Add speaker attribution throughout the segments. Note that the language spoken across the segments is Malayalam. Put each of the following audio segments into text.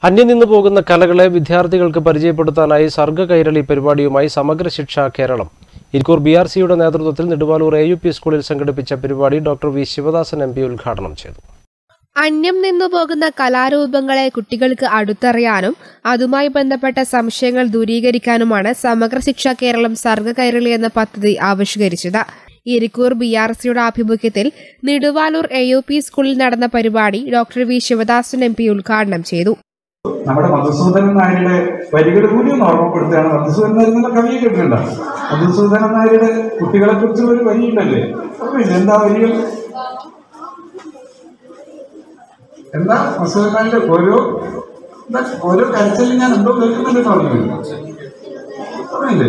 Speaker 1: അന്യം നിന്നു പോകുന്ന കലകളെ വിദ്യാർത്ഥികൾക്ക് പരിചയപ്പെടുത്താനായി സർഗ കൈരളി പരിപാടിയുമായി സമഗ്ര ശിക്ഷ കേരളം ഇരിക്കൂർ ബി ആർ സിയുടെ നേതൃത്വത്തിൽ നെടുവാലൂർ എ യു പി സ്കൂളിൽ സംഘടിപ്പിച്ച പരിപാടി doctor V Sivadasan M P ഉദ്ഘാടനം ചെയ്തു
Speaker 2: അന്യം നിന്നു പോകുന്ന കലാരൂപങ്ങളെ കുട്ടികൾക്ക് അടുത്തറിയാനും അതുമായി ബന്ധപ്പെട്ട സംശയങ്ങൾ ദൂരീകരിക്കാനുമാണ് സമഗ്ര ശിക്ഷ കേരളം സർഗ കൈരളി എന്ന പദ്ധതി ആവിഷ്കരിച്ചത് ഇരിക്കൂർ ബി ആർ സിയുടെ ആഭിമുഖ്യത്തിൽ നെടുവാലൂർ എ യു പി സ്കൂളിൽ നടന്ന പരിപാടി doctor V Sivadasan M P ഉദ്ഘാടനം ചെയ്തു
Speaker 3: നമ്മുടെ മധുസൂദനൻ നായരുടെ വരികൾ കൂടി ഒന്ന് ഓർമ്മപ്പെടുത്തുകയാണ് മധുസൂദനൻ നായർ എന്നുള്ള കവിയെ കേട്ടിട്ടുണ്ടോ മധുസൂദനൻ നായരുടെ കുട്ടികളെ കുറിച്ചുള്ള ഒരു വരിയുണ്ടല്ലേ ഓർമ്മയില്ലേ? എന്താ വരികൾ എന്താ മധുസൂദനൻ നായരുടെ ഓരോ എന്താ ഓരോ കരച്ചിലും ഞാൻ എന്തോ കേൾക്കുന്നുണ്ടെന്ന് പറഞ്ഞു ഓർമ്മയില്ലേ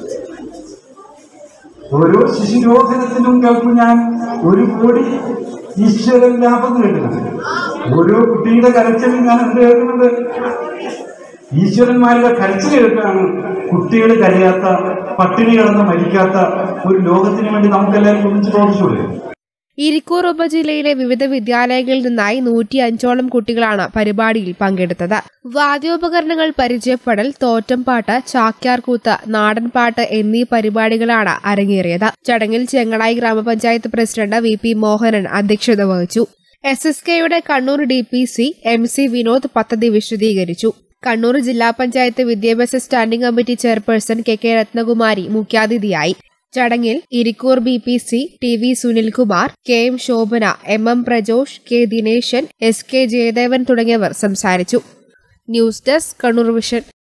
Speaker 3: ഓരോ ശിശുരോധനത്തിലും കേൾക്കും ഞാൻ ഒരു കോടി ഈശ്വരൻ ലാഭം കേൾക്കുന്നത് ഓരോ കുട്ടിയുടെ കരച്ചിലും ഞാൻ എന്ത് കേൾക്കുന്നുണ്ട് ഈശ്വരന്മാരുടെ കരച്ചിൽ കേൾക്കുകയാണ് കുട്ടികൾ കരയാത്ത പട്ടിണി കിടന്ന് മരിക്കാത്ത ഒരു ലോകത്തിന് വേണ്ടി നമുക്കെല്ലാവരും ഒന്നിച്ച് തോന്നിച്ചൂടെ
Speaker 2: ഇരിക്കൂർ ഉപജില്ലയിലെ വിവിധ വിദ്യാലയങ്ങളിൽ നിന്നായി നൂറ്റി അഞ്ചോളം കുട്ടികളാണ് പരിപാടിയിൽ പങ്കെടുത്തത് വാദ്യോപകരണങ്ങൾ പരിചയപ്പെടൽ തോറ്റംപാട്ട് ചാക്യാർകൂത്ത് നാടൻപാട്ട് എന്നീ പരിപാടികളാണ് അരങ്ങേറിയത് ചടങ്ങിൽ ചെങ്ങളായി ഗ്രാമപഞ്ചായത്ത് പ്രസിഡന്റ് വി പി മോഹനൻ അധ്യക്ഷത വഹിച്ചു എസ് എസ് കെയുടെ Kannur D P C M C Vinod പദ്ധതി വിശദീകരിച്ചു കണ്ണൂർ ജില്ലാ പഞ്ചായത്ത് വിദ്യാഭ്യാസ standing committee chairperson K K Rathnakumari മുഖ്യാതിഥിയായി ചടങ്ങിൽ Irikkur B P C T V Sunilkumar K M Shobhana M M Prajosh K Dineshan S K Jayadevan തുടങ്ങിയവർ സംസാരിച്ചു ന്യൂസ് ഡെസ്ക് കണ്ണൂർ വിഷൻ